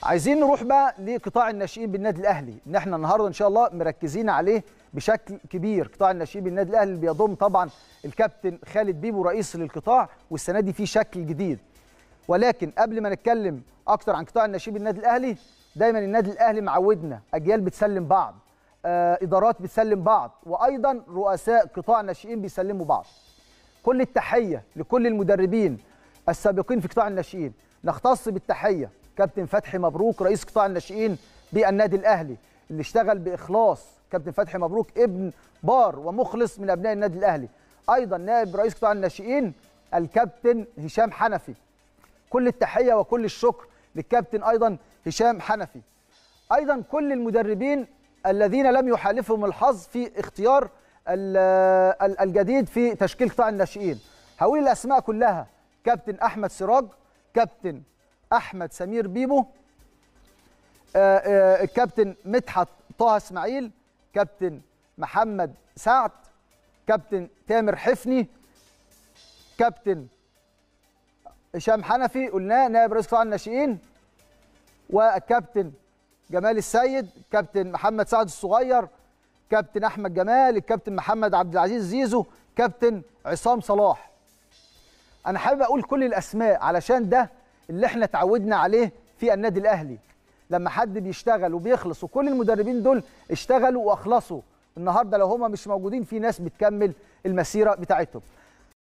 عايزين نروح بقى لقطاع الناشئين بالنادي الاهلي ان احنا النهارده ان شاء الله مركزين عليه بشكل كبير قطاع الناشئين بالنادي الاهلي اللي بيضم طبعا الكابتن خالد بيبو رئيس للقطاع والسنه دي في شكل جديد ولكن قبل ما نتكلم اكتر عن قطاع الناشئين بالنادي الاهلي دايما النادي الاهلي معودنا اجيال بتسلم بعض آه ادارات بتسلم بعض وايضا رؤساء قطاع الناشئين بيسلموا بعض كل التحيه لكل المدربين السابقين في قطاع الناشئين نختص بالتحيه كابتن فتحي مبروك رئيس قطاع الناشئين بالنادي الاهلي اللي اشتغل باخلاص كابتن فتحي مبروك ابن بار ومخلص من ابناء النادي الاهلي ايضا نائب رئيس قطاع الناشئين الكابتن هشام حنفي كل التحيه وكل الشكر للكابتن ايضا هشام حنفي ايضا كل المدربين الذين لم يحالفهم الحظ في اختيار الجديد في تشكيل قطاع الناشئين هقول الاسماء كلها كابتن احمد سراج كابتن احمد سمير بيبو الكابتن مدحت طه اسماعيل كابتن محمد سعد كابتن تامر حفني كابتن هشام حنفي قلناه نائب رئيس قطاع الناشئين والكابتن جمال السيد كابتن محمد سعد الصغير كابتن احمد جمال الكابتن محمد عبد العزيز زيزو كابتن عصام صلاح انا حابب اقول كل الاسماء علشان ده اللي احنا اتعودنا عليه في النادي الاهلي لما حد بيشتغل وبيخلص وكل المدربين دول اشتغلوا واخلصوا النهارده لو هما مش موجودين في ناس بتكمل المسيره بتاعتهم